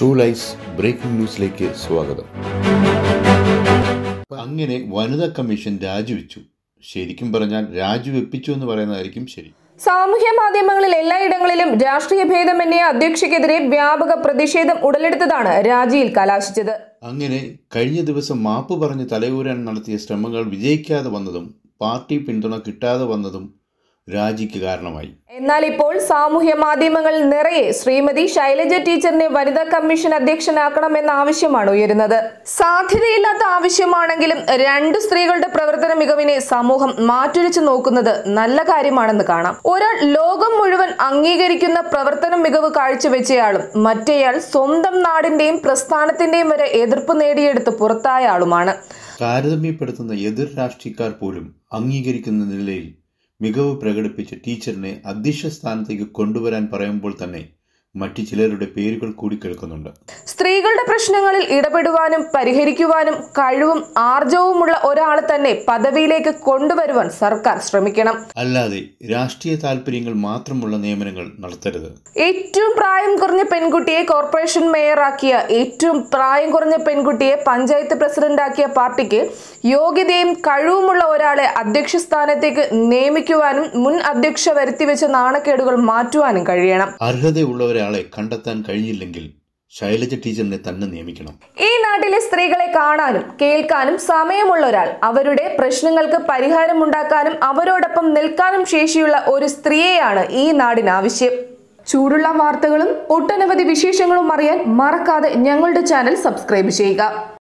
true lies breaking ന്യൂസിലേക്ക് സ്വാഗതം അങ്ങനെ വനിതാ കമ്മീഷൻ രാജിവെച്ചു ശരിക്കും പറഞ്ഞാൽ രാജിവെപ്പിച്ചു എന്ന് പറയുന്നതായിരിക്കും ശരി സാമൂഹ്യ മാധ്യമങ്ങളിൽ എല്ലായിടങ്ങളിലും രാഷ്ട്രീയ ഭേദമന്യേ അധ്യക്ഷയ്ക്കെതിരെ വ്യാപക പ്രതിഷേധം ഉടലെടുത്തതാണ് രാജിയിൽ കലാശിച്ചത് അങ്ങനെ കഴിഞ്ഞ ദിവസം മാപ്പ് പറഞ്ഞ് തലയൂരാൻ നടത്തിയ ശ്രമങ്ങൾ വിജയിക്കാതെ വന്നതും പാർട്ടി പിന്തുണ കിട്ടാതെ വന്നതും രാജിക്ക് കാരണമായി എന്നാൽ ഇപ്പോൾ സാമൂഹ്യ മാധ്യമങ്ങളിൽ നിറയെ ശ്രീമതി ശൈലജ ടീച്ചറിനെ വനിതാ കമ്മീഷൻ അധ്യക്ഷനാക്കണമെന്ന ആവശ്യമാണ് ഉയരുന്നത് സാധ്യതയില്ലാത്ത ആവശ്യമാണെങ്കിലും രണ്ട് സ്ത്രീകളുടെ പ്രവർത്തന മികവിനെ സമൂഹം മാറ്റുരച്ചു നോക്കുന്നത് നല്ല കാര്യമാണെന്ന് കാണാം ഒരാൾ ലോകം മുഴുവൻ അംഗീകരിക്കുന്ന പ്രവർത്തന മികവ് കാഴ്ചവെച്ചയാളും മറ്റേയാൾ സ്വന്തം നാടിന്റെയും പ്രസ്ഥാനത്തിന്റെയും വരെ എതിർപ്പ് നേടിയെടുത്ത് പുറത്തായ ആളുമാണ് താരതമ്യപ്പെടുത്തുന്ന എതിർ രാഷ്ട്രീയക്കാർ പോലും അംഗീകരിക്കുന്ന നിലയിൽ മികവ് പ്രകടിപ്പിച്ച ടീച്ചറിനെ അധ്യക്ഷ സ്ഥാനത്തേക്ക് കൊണ്ടുവരാൻ പറയുമ്പോൾ തന്നെ മറ്റു ചിലരുടെ പേരുകൾ കൂടി കേൾക്കുന്നുണ്ട് സ്ത്രീകളുടെ പ്രശ്നങ്ങളിൽ ഇടപെടുവാനും പരിഹരിക്കുവാനും കഴിവും ആർജവുമുള്ള ഒരാളെ തന്നെ പദവിയിലേക്ക് കൊണ്ടുവരുവാൻ സർക്കാർ ശ്രമിക്കണം അല്ലാതെ രാഷ്ട്രീയ താല്പര്യങ്ങൾ മാത്രമുള്ള നിയമനങ്ങൾ നടത്തരുത് ഏറ്റവും പ്രായം കുറഞ്ഞ പെൺകുട്ടിയെ കോർപ്പറേഷൻ മേയറാക്കിയ ഏറ്റവും പ്രായം കുറഞ്ഞ പെൺകുട്ടിയെ പഞ്ചായത്ത് പ്രസിഡന്റാക്കിയ പാർട്ടിക്ക് യോഗ്യതയും കഴിവുമുള്ള ഒരാളെ അധ്യക്ഷ സ്ഥാനത്തേക്ക് നിയമിക്കുവാനും മുൻ അധ്യക്ഷ വരുത്തിവെച്ച നാണക്കേടുകൾ മാറ്റുവാനും കഴിയണം അർഹതയുള്ള ഒരാളെ കണ്ടെത്താൻ കഴിഞ്ഞില്ലെങ്കിൽ ശൈലജ ടീച്ചറിനെ തന്നെ നിയമിക്കണം ഈ നാട്ടിലെ സ്ത്രീകളെ കാണാനും കേൾക്കാനും സമയമുള്ള ഒരാൾ അവരുടെ പ്രശ്നങ്ങൾക്ക് പരിഹാരമുണ്ടാക്കാനും അവരോടൊപ്പം നിൽക്കാനും ശേഷിയുള്ള ഒരു സ്ത്രീയെയാണ് ഈ നാടിന് ആവശ്യം ചൂടുള്ള വാർത്തകളും ഒട്ടനവധി വിശേഷങ്ങളും അറിയാൻ മറക്കാതെ ഞങ്ങളുടെ ചാനൽ സബ്സ്ക്രൈബ് ചെയ്യുക